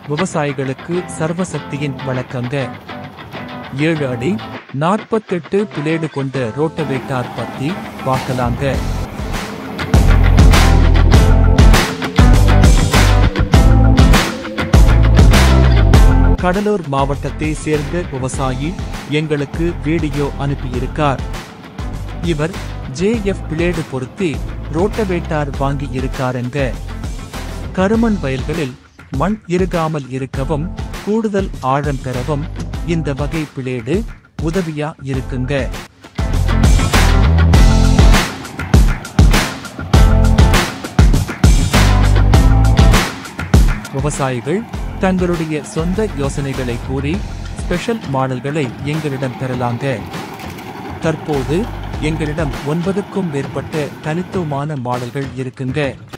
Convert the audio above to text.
விவசாயிகளுக்கு சர்வசக்தியின் வழக்கங்க ஏழு அடி நாற்பத்தெட்டு பிளேடு கொண்ட ரோட்டவேட்டார் பத்தி பார்க்கலாங்க கடலூர் மாவட்டத்தை சேர்ந்த விவசாயி எங்களுக்கு வீடியோ அனுப்பியிருக்கார் இவர் ஜேஎஃப் பிளேடு பொருத்தி ரோட்டவேட்டார் வாங்கி இருக்காருங்க கருமண் வயல்களில் மண் இறுகாமல் இருக்கவும் கூடுதல் ஆழம் பெறவும் இந்த வகை பிளேடு உதவியா இருக்குங்க விவசாயிகள் தங்களுடைய சொந்த யோசனைகளை கூறி ஸ்பெஷல் மாடல்களை எங்களிடம் பெறலாங்க தற்போது எங்களிடம் ஒன்பதுக்கும் மேற்பட்ட தனித்துவமான மாடல்கள் இருக்குங்க